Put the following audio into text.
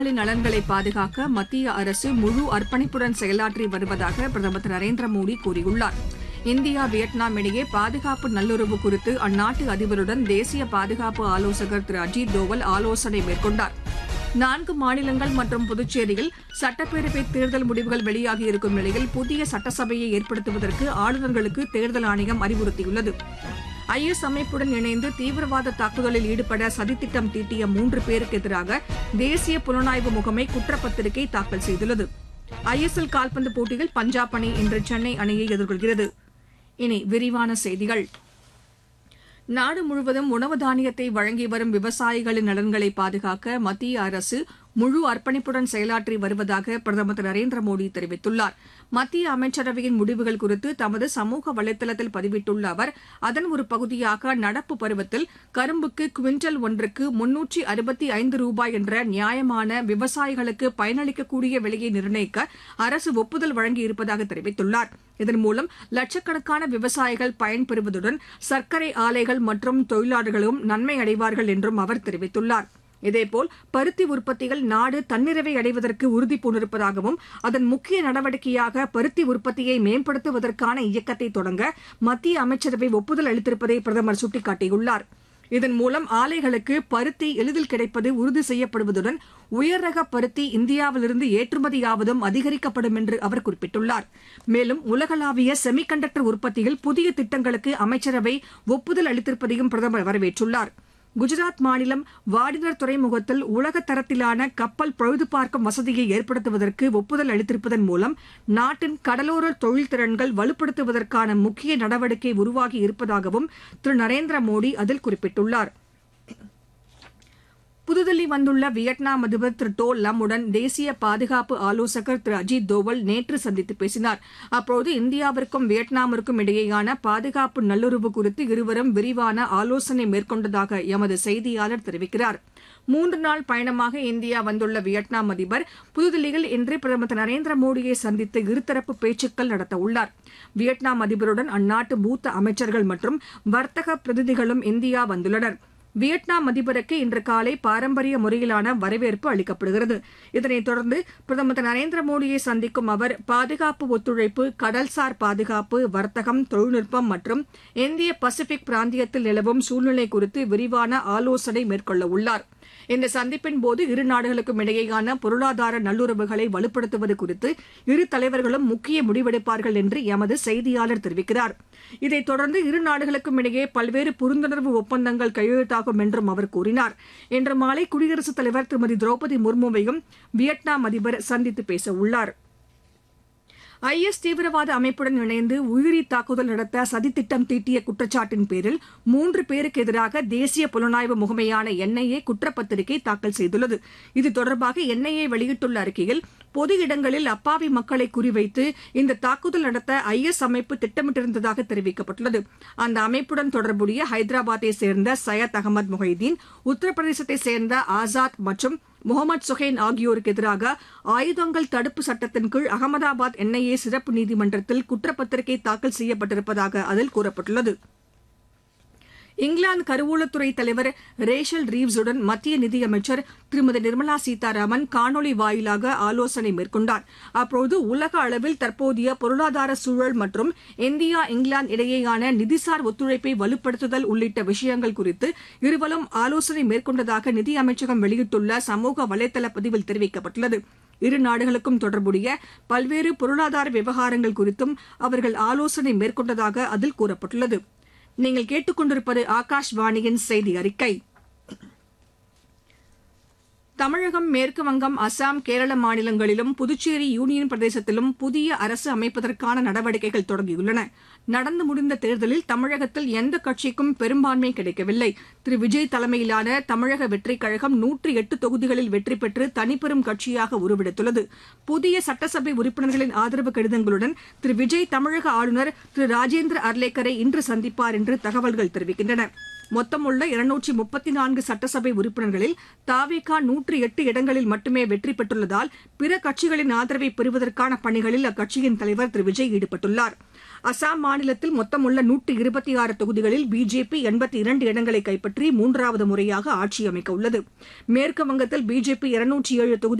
மக்களின் நலன்களை பாதுகாக்க மத்திய அரசு முழு அர்ப்பணிப்புடன் செயலாற்றி வருவதாக பிரதமர் திரு நரேந்திர மோடி கூறியுள்ளார் இந்தியா வியட்நாம் இடையே பாதுகாப்பு நல்லுறவு குறித்து அந்நாட்டு அதிபருடன் தேசிய பாதுகாப்பு ஆலோசகர் திரு அஜித் தோவல் ஆலோசனை மேற்கொண்டார் நான்கு மாநிலங்கள் மற்றும் புதுச்சேரியில் சட்டப்பேரவை தேர்தல் முடிவுகள் வெளியாகியிருக்கும் நிலையில் புதிய சட்டசபையை ஏற்படுத்துவதற்கு ஆளுநர்களுக்கு தேர்தல் ஆணையம் அறிவுறுத்தியுள்ளது ஐஎஸ் அமைப்புடன் இணைந்து தீவிரவாத தாக்குதலில் ஈடுபட சதித்திட்டம் தீட்டிய மூன்று பேருக்கு எதிராக தேசிய புலனாய்வு முகமை குற்றப்பத்திரிகை தாக்கல் செய்துள்ளது ஐஎஸ்எல் கால்பந்து போட்டியில் பஞ்சாப் அணி இன்று சென்னை அணியை எதிர்கொள்கிறது இனி விரிவான செய்திகள் நாடு முழுவதும் உணவு தானியத்தை வழங்கி வரும் விவசாயிகளின் நலன்களை பாதுகாக்க மத்திய அரசு முழு அர்ப்பணிப்புடன் செயலாற்றி வருவதாக பிரதமர் திரு நரேந்திர மோடி தெரிவித்துள்ளார் மத்திய அமைச்சரவையின் முடிவுகள் குறித்து தமது சமூக வலைதளத்தில் பதிவிட்டுள்ள அவர் அதன் ஒரு பகுதியாக நடப்பு பருவத்தில் கரும்புக்கு குவிண்டல் ஒன்றுக்கு முன்னூற்றி அறுபத்தி ஐந்து ரூபாய் என்ற நியாயமான விவசாயிகளுக்கு பயனளிக்கக்கூடிய விலையை நிர்ணயிக்க அரசு ஒப்புதல் வழங்கியிருப்பதாக தெரிவித்துள்ளார் இதன் மூலம் லட்சக்கணக்கான விவசாயிகள் பயன்பெறுவதுடன் சர்க்கரை ஆலைகள் மற்றும் தொழிலாளர்களும் நன்மை அடைவார்கள் என்றும் அவர் தெரிவித்துள்ளார் இதேபோல் பருத்தி உற்பத்தியில் நாடு தன்னிறைவை அடைவதற்கு உறுதி பூண்டிருப்பதாகவும் அதன் முக்கிய நடவடிக்கையாக பருத்தி உற்பத்தியை மேம்படுத்துவதற்கான இயக்கத்தை தொடங்க மத்திய அமைச்சரவை ஒப்புதல் அளித்திருப்பதை பிரதமர் சுட்டிக்காட்டியுள்ளார் இதன் மூலம் ஆலைகளுக்கு பருத்தி எளிதில் கிடைப்பது உறுதி செய்யப்படுவதுடன் உயர் ரக பருத்தி இந்தியாவிலிருந்து ஏற்றுமதியாவதும் அதிகரிக்கப்படும் என்று அவர் குறிப்பிட்டுள்ளார் மேலும் உலகளாவிய செமிகண்டக்டர் உற்பத்தியில் புதிய திட்டங்களுக்கு அமைச்சரவை ஒப்புதல் அளித்திருப்பதையும் பிரதமர் வரவேற்றுள்ளார் குஜராத் மாநிலம் வாடினர் துறைமுகத்தில் உலக தரத்திலான கப்பல் பழுது பார்க்கும் வசதியை ஏற்படுத்துவதற்கு ஒப்புதல் அளித்திருப்பதன் மூலம் நாட்டின் கடலோர தொழில் திறன்கள் வலுப்படுத்துவதற்கான முக்கிய நடவடிக்கை உருவாகி இருப்பதாகவும் திரு நரேந்திர மோடி அதில் குறிப்பிட்டுள்ளார் புதுதில்லி வந்துள்ள வியட்நாம் அதிபர் திரு டோ லம்முடன் தேசிய பாதுகாப்பு ஆலோசகர் திரு அஜித் தோவல் நேற்று சந்தித்து பேசினார் அப்போது இந்தியாவிற்கும் வியட்நாமிற்கும் இடையேயான பாதுகாப்பு நல்லுறவு குறித்து இருவரும் விரிவான ஆலோசனை மேற்கொண்டதாக எமது செய்தியாளர் தெரிவிக்கிறார் மூன்று நாள் பயணமாக இந்தியா வந்துள்ள வியட்நாம் அதிபர் புதுதில்லியில் இன்று பிரதமர் திரு நரேந்திர மோடியை சந்தித்து இருதரப்பு பேச்சுக்கள் நடத்தவுள்ளார் வியட்நாம் அதிபருடன் அந்நாட்டு மூத்த அமைச்சர்கள் மற்றும் வர்த்தக பிரதிநிதிகளும் இந்தியா வந்துள்ளனா் வியட்நாம் அதிபருக்கு இன்று காலை பாரம்பரிய முறையிலான வரவேற்பு அளிக்கப்படுகிறது இதனைத் தொடர்ந்து பிரதமர் திரு நரேந்திர மோடியை சந்திக்கும் அவர் பாதுகாப்பு ஒத்துழைப்பு கடல்சார் பாதுகாப்பு வர்த்தகம் தொழில்நுட்பம் மற்றும் இந்திய பசிபிக் பிராந்தியத்தில் நிலவும் சூழ்நிலை குறித்து விரிவான ஆலோசனை மேற்கொள்ள உள்ளார் இந்த சந்திப்பின் போது இரு நாடுகளுக்கும் இடையேயான பொருளாதார நல்லுறவுகளை வலுப்படுத்துவது குறித்து இரு தலைவர்களும் முக்கிய முடிவெடுப்பார்கள் என்று எமது செய்தியாளர் தெரிவிக்கிறார் இதைத் தொடர்ந்து இரு நாடுகளுக்கும் இடையே பல்வேறு புரிந்துணர்வு ஒப்பந்தங்கள் கையெழுத்தாகும் என்றும் அவர் கூறினார் இன்று மாலை குடியரசுத் தலைவர் திருமதி திரௌபதி முர்முவையும் வியட்நாம் அதிபர் சந்தித்து பேச உள்ளார் ஐஎஸ் தீவிரவாத அமைப்புடன் இணைந்து உயிரி தாக்குதல் நடத்த சதித்திட்டம் தீட்டிய குற்றச்சாட்டின் பேரில் மூன்று பேருக்கு எதிராக தேசிய புலனாய்வு முகமையான என்ஐஏ குற்றப்பத்திரிகை தாக்கல் செய்துள்ளது இது தொடர்பாக என்ஐஏ வெளியிட்டுள்ள அறிக்கையில் பொது இடங்களில் அப்பாவி மக்களை குறிவைத்து இந்த தாக்குதல் நடத்த ஐஎஸ் அமைப்பு திட்டமிட்டிருந்ததாக தெரிவிக்கப்பட்டுள்ளது அந்த அமைப்புடன் தொடர்புடைய ஹைதராபாத்தை சேர்ந்த சையத் அகமது முஹைதீன் உத்தரப்பிரதேசத்தை சேர்ந்த ஆசாத் மற்றும் முகமது சுஹேன் ஆகியோருக்கு எதிராக ஆயுதங்கள் தடுப்பு சட்டத்தின் கீழ் அகமதாபாத் என்ஐஏ சிறப்பு நீதிமன்றத்தில் குற்றப்பத்திரிகை தாக்கல் செய்யப்பட்டிருப்பதாக அதில் கூறப்பட்டுள்ளது இங்கிலாந்து கருவூலத்துறை தலைவர் ரேஷல் ரீவ்ஸுடன் மத்திய நிதியமைச்சர் திருமதி நிர்மலா சீதாராமன் காணொலி வாயிலாக ஆலோசனை மேற்கொண்டார் அப்போது உலக அளவில் தற்போதைய பொருளாதார சூழல் மற்றும் இந்தியா இங்கிலாந்து இடையேயான நிதிசார் ஒத்துழைப்பை வலுப்படுத்துதல் உள்ளிட்ட விஷயங்கள் குறித்து இருவரும் ஆலோசனை மேற்கொண்டதாக நிதி அமைச்சகம் வெளியிட்டுள்ள சமூக வலைதள பதிவில் தெரிவிக்கப்பட்டுள்ளது இரு நாடுகளுக்கும் தொடர்புடைய பல்வேறு பொருளாதார விவகாரங்கள் குறித்தும் அவர்கள் ஆலோசனை மேற்கொண்டதாக அதில் கூறப்பட்டுள்ளது நீங்கள் கேட்டுக்கொண்டிருப்பது ஆகாஷ்வாணியின் செய்தி அறிக்கை தமிழகம் மேற்கு வங்கம் அசாம் கேரள மாநிலங்களிலும் புதுச்சேரி யூனியன் பிரதேசத்திலும் புதிய அரசு அமைப்பதற்கான நடவடிக்கைகள் தொடங்கியுள்ளன நடந்து முடிந்த தேர்தலில் தமிழகத்தில் எந்த கட்சிக்கும் பெரும்பான்மை கிடைக்கவில்லை திரு விஜய் தலைமையிலான தமிழக வெற்றிக் கழகம் நூற்றி எட்டு தொகுதிகளில் வெற்றி பெற்று தனிப்பெரும் கட்சியாக உருவெடுத்துள்ளது புதிய சட்டசபை உறுப்பினர்களின் ஆதரவு கடிதங்களுடன் திரு விஜய் தமிழக ஆளுநர் திரு ராஜேந்திர அர்லேக்கரை இன்று சந்திப்பார் என்று தகவல்கள் தெரிவிக்கின்றன மொத்தமுள்ள இருநூற்றி முப்பத்தி நான்கு சட்டசபை உறுப்பினர்களில் தாவேகா நூற்றி எட்டு இடங்களில் மட்டுமே வெற்றி பெற்றுள்ளதால் பிற கட்சிகளின் ஆதரவை பெறுவதற்கான பணிகளில் அக்கட்சியின் தலைவர் திரு விஜய் ஈடுபட்டுள்ளார் அசாம் மாநிலத்தில் மொத்தமுள்ள நூற்றி இருபத்தி ஆறு தொகுதிகளில் பிஜேபி எண்பத்தி இரண்டு இடங்களை கைப்பற்றி மூன்றாவது முறையாக ஆட்சி அமைக்க உள்ளது மேற்கு வங்கத்தில் பிஜேபி இருநூற்றி ஏழு தொகுதி